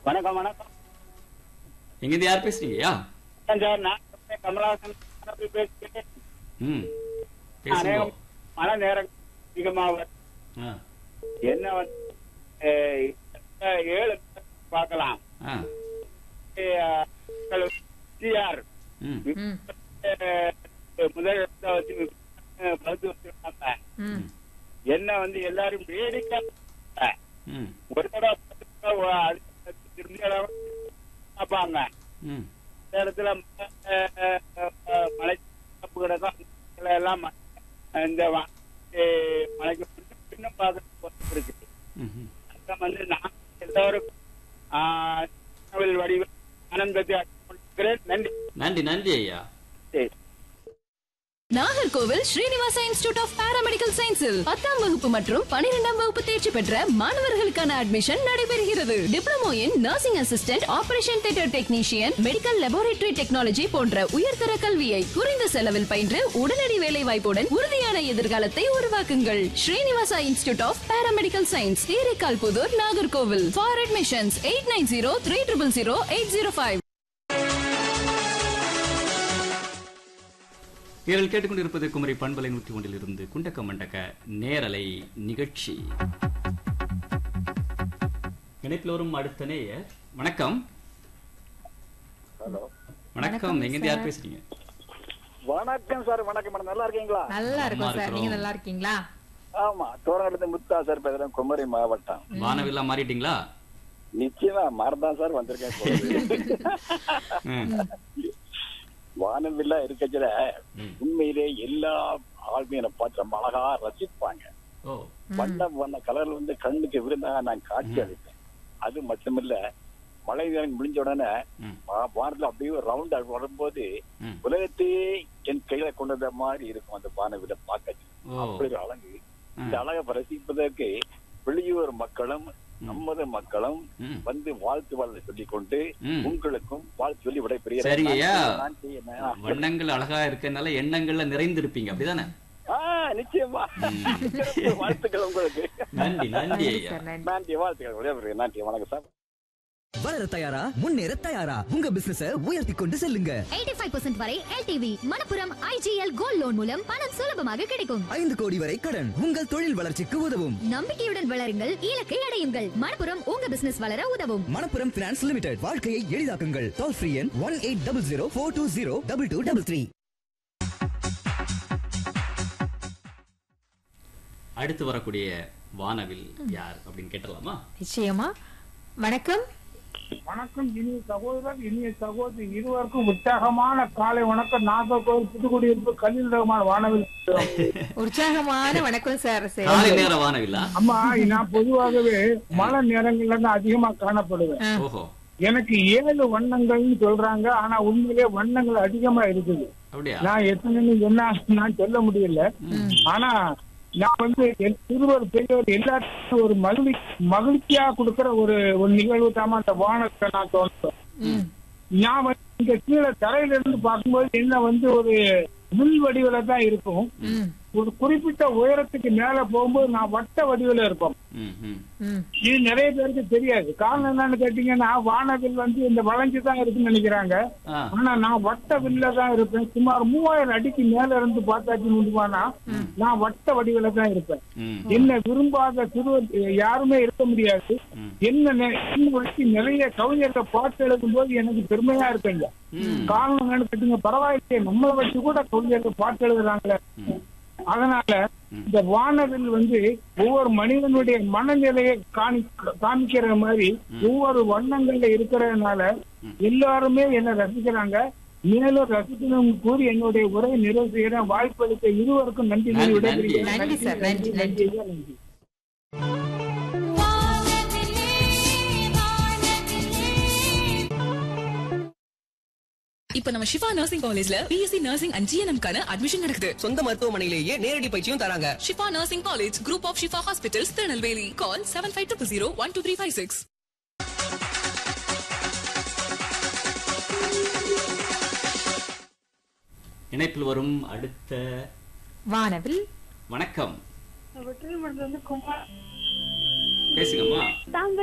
வணக்கம் வணக்கம் எங்கிருந்து யார் பேசுறீங்கய்யா சார் நான் கமலஹாசன் அப்படி பேசுகிறேன் ம் பேசுங்க அநேகம் மழை நேரம் அதிகமாக வருது. ஆ என்ன வந்து அஹ், இந்த ஏழு பார்க்கலாம் ஆ சிஆர் ம் ம் முதல் இடத்தை வச்சு அஹ், பகுத்து வச்சிருக்காங்க ம் என்ன வந்து எல்லாரும் வேடிக்கை பார்த்தாங்க. ம் ஒரு தடவை பார்த்துட்டா ஒ- அடுத்த திரும்பி தடவை பார்ப்பாங்க ம் இந்த இடத்துல ம- அஹ், அஹ், அஹ், மலை கிடக்கும் எல்லாம் ம- இந்த வா- அஹ், மலைக்கு பின்னும் பின்னும் பார்க்க இருக்கு ம் அதான் வந்து நான் எல்லாருக்கும் ஆஹ், தமிழ் வடிவ ஆனந்தத்தை அளித்துக் கொண்டிருக்கிறேன் நன்றி நன்றி நன்றி ஐயா சரி. Nagercoil Srinivasa institute of paramedical சயின்ஸில் பத்தாம் வகுப்பு மற்றும் பனிரெண்டாம் வகுப்பு தேர்ச்சி பெற்ற மாணவர்களுக்கான அட்மிஷன் நடைபெறுகிறது diploma in nursing assistant operation theatre technician medical laboratory technology போன்ற உயர்தர கல்வியை குறைந்த செலவில் பயின்று உடனடி வேலை வாய்ப்புடன் உறுதியான எதிர்காலத்தை உருவாக்குங்கள் Srinivasa institute of paramedical science Therikkal Pudur Nagercoil for admissions eight nine zero three triple zero eight zero five நீங்கள் கேட்டுக்கொண்டிருப்பது குமரி பண்பலை நூற்றி ஒன்றில் இருந்து குண்டக்க மண்டக்க நேரலை நிகழ்ச்சி இணைப்பில் வரும் அடுத்த நேயர் வணக்கம் ஹலோ வணக்கம் வணக்கம் எங்கிருந்து யார் சார். பேசுறீங்க வணக்கம் சார் வணக்கம் மேடம் நல்லா இருக்கீங்களா நல்லா இருக்கும் நல்லா சார் நீங்க இருக்கிறோம். நல்லா இருக்கீங்களா ஆமா தோரணத்துல முத்தா சார் பேசுறேன் குமரி மாவட்டம் வானவில்லா மாறிட்டீங்களா நிச்சயமா மறந்தான் சார் வந்திருக்கேன் இப்பொழுது. ம் வானவில்லா இருக்கச்சுல ம். உண்மையிலே எல்லா ஆளுமே என்னை பார்த்து ரொம்ப அழகா ரசிப்பாங்க ஓ வண்ண வண்ண கலர்ல வந்து கண்ணுக்கு விருந்தாக நான் காட்சி அளிப்பேன் அது மட்டுமில்ல மழை நேரம் முடிஞ்ச உடனே ம். வா- வானத்துல அப்படியே ஒரு ரவுண்ட் வரும்போது ம். உலகத்தையே என் கையில கொண்டு வந்த மாதிரி இருக்கும் அந்த வானவில பார்க்க ஓ அப்படி ஒரு அழகு ம். இந்த அழகை ரசிப்பதற்கு வெளியூர் மக்களும் நமது மக்களும் ம். வந்து வாழ்த்து வாழ்த்து சொல்லிக் கொண்டு ம். உங்களுக்கும் வாழ்த்து சொல்லி விடை சரி ஐயா. பெரிய வண்ணங்கள் அழகா இருக்கனால எண்ணங்கள்ல நிறைந்திருப்பீங்க அப்படிதானே நிச்சயமா சிறப்பு வாழ்த்துக்கள் உங்களுக்கு நன்றி நன்றி நன்றி ஐயா சார் நன்றி நன்றி வாழ்த்துக்கள் விடைபெறுகிறேன். நன்றி வணக்கம் சார் வளர தயாரா முன்னேற தயாரா உங்க பிசினஸ உயர்த்தி கொண்டு செல்லுங்க 85% வரை L T V Manappuram I G L gold loan மூலம் பணம் சுலபமாக கிடைக்கும் ஐந்து கோடி வரை கடன் உங்கள் தொழில் வளர்ச்சிக்கு உதவும் நம்பிக்கையுடன் வளருங்கள் இலக்கை அடையுங்கள் மணப்புரம் உங்க பிசினஸ் வளர உதவும் மணப்புரம் பினான்ஸ் லிமிடெட் வாழ்க்கையை எளிதாக்குங்கள் டோல் ஃப்ரீ எண் one eight double zero four two zero double two double three அடுத்து வரக்கூடிய வானவில் யார் அப்படின்னு கேட்டலாமா நிச்சயமா வணக்கம் வணக்கம் இனிய சகோதரர் இனிய சகோதரி இருவருக்கும் உற்சாகமான காலை வணக்கம் நாகர்கோவில் புதுக்குடியிருப்பு கல்லில் ரகமான வானவில் உற்சாகமான வணக்கம் சார் சரி. காலை நேர வானவில்லா அம்மா நான் பொதுவாகவே மழை நேரங்கள்ல தான் அதிகமா காணப்படுவேன் ஆ. ஓஹோ எனக்கு ஏழு வண்ணங்கள்னு சொல்றாங்க ஆனா உண்மையிலே வண்ணங்கள் அதிகமா இருக்குது அப்படியா நான் எத்தனைன்னு என்ன நான் சொல்ல முடியல ஆனா நான் வந்து என் சிறுவர் பெரியவர் எல்லாத்துக்கும் ஒரு மகிழ்ச்சி மகிழ்ச்சியா கொடுக்கிற ஒரு ஒரு நிகழ்வு தான் அந்த வானத்தை நான் தோன்றேன் ம். நான் வந்து இங்க கீழே தரையில இருந்து பார்க்கும்போது என்ன வந்து ஒரு முள் வடிவில தான் இருக்கும் ம். ஒரு குறிப்பிட்ட உயரத்துக்கு மேல போகும்போது நான் வட்ட வடிவில இருப்போம் ம் ம் ம். இது நிறைய பேருக்கு தெரியாது காரணம் என்னன்னு கேட்டீங்கன்னா வானவில் வந்து இந்த வளைஞ்சு தான் இருக்குன்னு நினைக்கிறாங்க ஆ ஆனா நான் வட்ட வில்ல தான் இருப்பேன் சுமார் மூவாயிரம் அடிக்கு மேல இருந்து பார்த்தாச்சு முடியுமானா நான் வட்ட வடிவில தான் இருப்பேன் ம் என்ன விரும்பாத சிறுவர் யாருமே இருக்க முடியாது ம். என்ன நெ- என்ன வச்சு நிறைய கவிஞர்களை பாட்டு எழுதும் போது எனக்கு பெருமையா இருக்குங்க ம் காரணம் என்னன்னு கேட்டீங்க பரவாயில்லையே நம்மளை வச்சு கூட கவிஞர்கள் பாட்டு எழுதுறாங்களே அதனால இந்த வானவில் வந்து ஒவ்வொரு மனிதனுடைய மனநிலையை காணி காமிக்கிற மாதிரி ஒவ்வொரு வண்ணங்கள்ல இருக்கிறதுனால எல்லாருமே என்ன ரசிக்கிறாங்க மேலும் ரசிக்கணும் கூறி என்னுடைய உரை நிறைவு செய்யறேன் வாய்ப்பு அளித்த இருவருக்கும் நன்றி கூறி நன்றி, விடைபெறுகிறேன். நன்றி சார், நன்றி, நன்றி நன்றி இப்ப நம்ம ஷிஃபா நர்சிங் காலேஜ்ல பிஎஸ்சி நர்சிங் அண்ட் ஜிஎன்எம்கான அட்மிஷன் நடக்குது சொந்த மருத்துவமனையிலேயே நேரடி பயிற்சியும் தராங்க Shifa nursing college group of Shifa hospitals Tirunelveli call seven five two zero one two three five six இணைப்பில் வரும் அடுத்த வானவில் வணக்கம் பேசுங்கம்மா